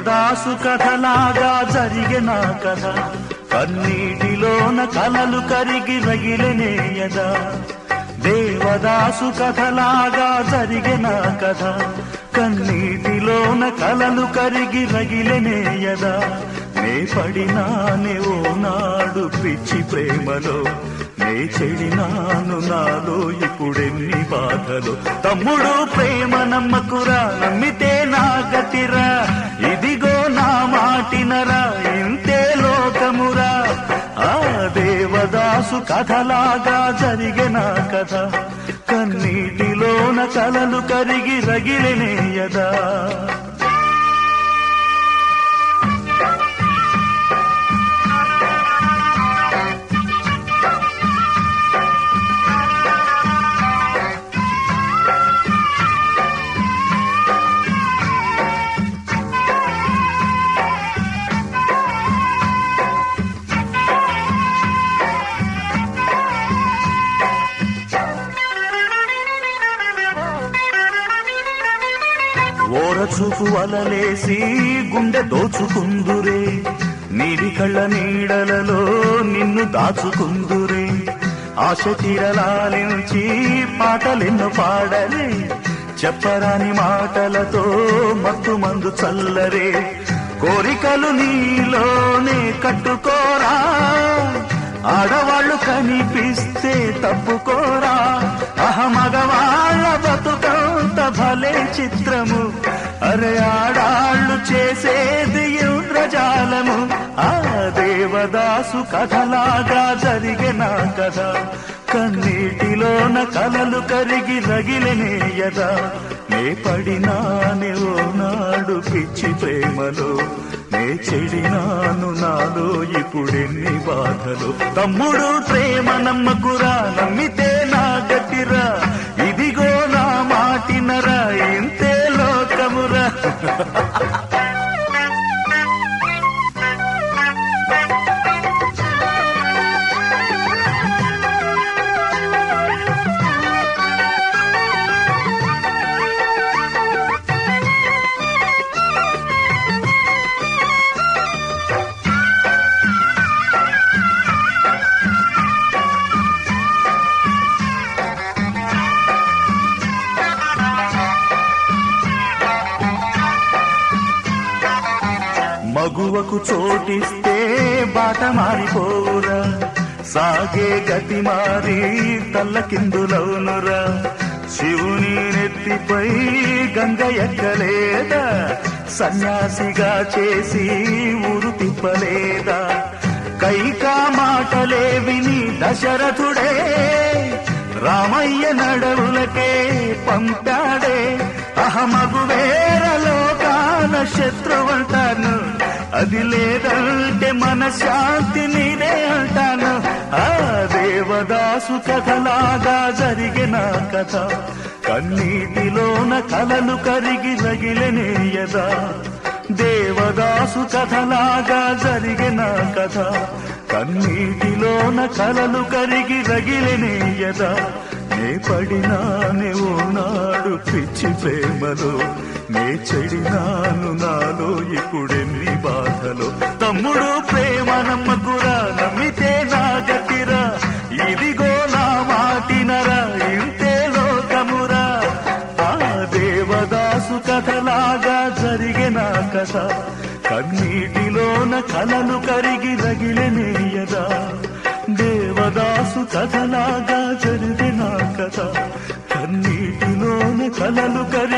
దేవదాసు కథలాగా జరిగిన కథ కన్నీటిలోన కలలు కరిగి రగిలనేయదా దేవదాసు కథలాగా జరిగిన కథ కన్నీటిలోన కలలు కరిగి రగిలనేయదా నే పడినానే ఓ నాడు పిచ్చి ప్రేమలో నే చెడినాను నాలో ఇప్పుడెన్ని బాధలు తమ్ముడు ప్రేమ నమ్మకురా నమ్మితే నా గతిరా ఇదిగో నా మాటినరా ఇంతే లోకమురా ఆ దేవదాసు కథలాగా జరిగిన కథ కన్నీటిలోన కలలు కరిగి రగిలినేయదా ఓరచూపు వలలేసి గుండె దోచుకుందురే నీడి కళ్ళ నీడలలో నిన్ను దాచుకుందురే ఆశ తీరలాలించి పాటలెన్ను పాడలే చెప్పరాని మాటలతో మత్తు మందు చల్లరే కోరికలు నీలోనే కట్టుకోరా ఆడవాళ్ళు కనిపిస్తే తప్పుకోరా అహ మగవాళ్ళ బతుకంత భలే చిత్రము అరే ఆడాళ్ళు చేసేది ఇంద్రజాలము ఆ దేవదాసు కథలాగా జరిగిన కథ కన్నీటిలోన కలలు కరిగి రగిలినేయదా నే పడినానే ఓ నాడు పిచ్చి ప్రేమలో నే చెడినాను నాలో ఇప్పుడెన్ని బాధలు తమ్ముడు ప్రేమ నమ్మకురా నమ్మితే నా గతిరా ఇదిగో నా మాటినరా ఇంతే లోకమురా మగువకు చోటిస్తే బాట మారిపోవురా సాగే గతి మారి తల్లకిందులవునురా శివుని నెత్తిపై గంగ ఎక్కలేదా సన్యాసిగా చేసి ఊరు తిప్పలేదా కైకా మాటలే విని దశరథుడే రామయ్య నడవులకే పంపాడే అహమగు వేరలోకాన శత్రువంటాను అది లేదంటే మన శాంతి నీదే అంటాను ఆ దేవదాసు కథలాగా జరిగిన కథ కన్నీటిలోన కలలు కరిగి రగిలనేయదా దేవదాసు కథలాగా జరిగిన కథ కన్నీటిలోన కలలు కరిగి రగిలినేయదా నే పడినానే ఓ నాడు పిచ్చి ప్రేమలో నే చెడినాను నాలో ఇప్పుడెన్ని బాధలు తమ్ముడు ప్రేమ నమ్మకురా నమ్మితే నా గతిరా ఇదిగో నా మాటినరా ఇంతే లోకమురా ఆ దేవదాసు కథలాగా జరిగిన కథ కన్నీటిలోన కలలు కరిగి రగిలనేయదా దేవదాసు కథలాగా జరిగిన కథ కన్నీటిలోన కలలు కరిగి